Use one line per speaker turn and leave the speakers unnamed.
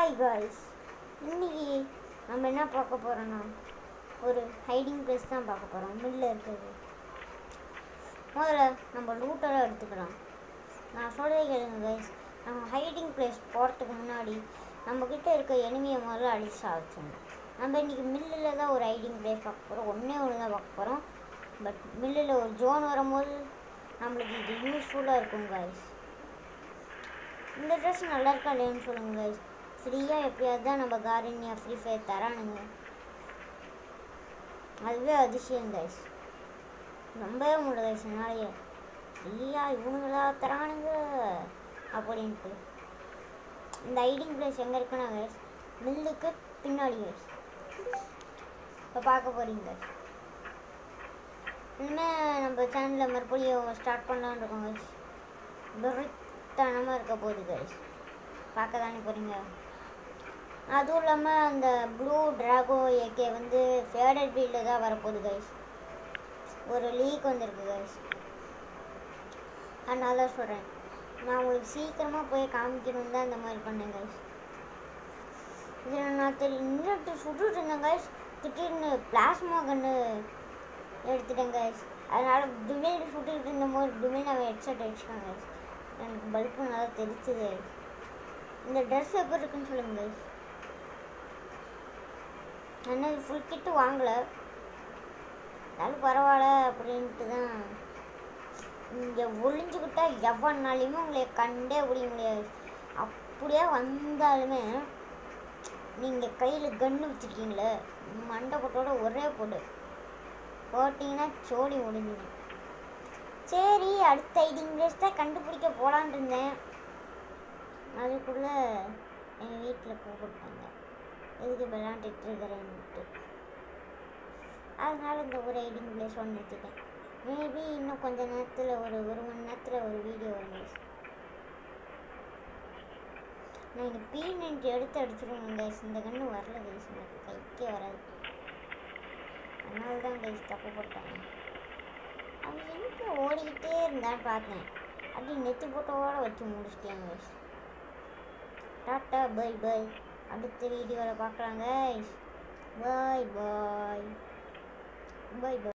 Hi guys இன்னைக்கு நம்ம என்ன பார்க்க போகிறோன்னா ஒரு ஹைடிங் பிளேஸ் தான் பார்க்க போகிறோம் மில்லில் இருக்கிறது முதல்ல நம்ம லூட்டராக எடுத்துக்கலாம் நான் சொல்கிறதே கேளுங்க கைஸ் நம்ம ஹைடிங் பிளேஸ் போகிறதுக்கு முன்னாடி நம்மக்கிட்ட இருக்க எனிமியை முதல்ல அடிச்சு சாதிச்சிடணும் நம்ம இன்றைக்கி மில்லில் தான் ஒரு ஹைடிங் பிளேஸ் பார்க்க போகிறோம் ஒன்றே ஒன்று தான் பார்க்க போகிறோம் பட் மில்லில் ஒரு ஜோன் வரும்போது நம்மளுக்கு இது யூஸ்ஃபுல்லாக இருக்கும் கைஸ் இந்த ட்ரெஸ் நல்லா இருக்கா இல்லையான்னு சொல்லுங்க கைஸ் ஃப்ரீயாக எப்பயாவது தான் நம்ம கார்டனியா ஃப்ரீ ஃபயர் தரானுங்க அதுவே அதிசயம் கைஸ் நம்பவே முடியல கைஸ் என்னாலேயே ஃப்ரீயாக இவனுங்களா தரானுங்க அப்படின்ட்டு இந்த ஐடிங் பிளேஸ் எங்கே இருக்குன்னா கைஸ் மில்லுக்கு பின்னாடி கைஸ் இப்போ பார்க்க போகிறீங்க கைஸ் இனிமேல் நம்ம சேனலில் மறுபடியும் ஸ்டார்ட் பண்ணலான்னு இருக்கோம் கைஸ் வெறித்தனமாக இருக்க போகுது கைஸ் பார்க்க தானே போகிறீங்க அதுவும் இல்லாமல் அந்த ப்ளூ ட்ராகோ ஏகே வந்து ஃபேடட் ஃபீல்டில் தான் வரப்போகுது கைஸ் ஒரு லீக் வந்திருக்கு கைஸ் அதனால தான் சொல்கிறேன் நான் உங்களுக்கு சீக்கிரமாக போய் காமிக்கணும்னு தான் இந்த மாதிரி பண்ணேன் கைஸ் இதில் நான் தெரி நின்றுட்டு சுட்டுட்டு இருந்தேன் கைஸ் திடீர்னு பிளாஸ்மா கன்று எடுத்துட்டேன் கைஸ் அதனால் டுமில் சுட்டுக்கிட்டு இருந்தபோது டுமில் அவன் ஹெட்செட் அடிச்சிட்டான் கைஸ் எனக்கு பல்பு நல்லா தெரிச்சுது இந்த ட்ரெஸ் எப்படி இருக்குன்னு சொல்லுங்க கைஸ் என்ன ஃபுல் கிட்டு வாங்கலை இருந்தாலும் பரவாயில்ல அப்படின்ட்டு தான் இங்கே ஒளிஞ்சுக்கிட்டா எவனாலையுமே உங்களை கண்டே பிடிக்க முடியாது அப்படியே வந்தாலுமே நீங்கள் கையில் கன்று வச்சுருக்கீங்களே மண்டை கொட்டோட ஒரே போடு போட்டிங்கன்னா சோடி முடிஞ்சிடும் சரி அடுத்த ஐடிங் பிளேஸ் தான் கண்டுபிடிக்க போலான் இருந்தேன் அதுக்குள்ளே எங்கள் வீட்டில் கூப்பிட்டாங்க எதுக்கு விளாண்டுட்டு இருக்கிறேன்ட்டு அதனால இந்த ஒரு ஐடிங் பிளேஸ் ஒன்று வச்சுட்டேன் மேபி இன்னும் கொஞ்ச நேரத்தில் ஒரு ஒரு மணி நேரத்தில் ஒரு வீடியோ வரும் guys. நான் இந்த பி நைன்ட்டி எடுத்து அடிச்சிருவேன் கைஸ் இந்த கண்ணு வரல கைஸ் எனக்கு கைக்கே வராது அதனால தான் கைஸ் தப்பு போட்டாங்க அவன் எங்கே ஓடிக்கிட்டே இருந்தான்னு பார்த்தேன் அப்படி நெத்தி போட்டோட வச்சு முடிச்சிட்டேன் கைஸ் டாட்டா பை பை அடுத்த வீடியோவில் பார்க்கலாங்க பாய் பாய் பாய் பாய்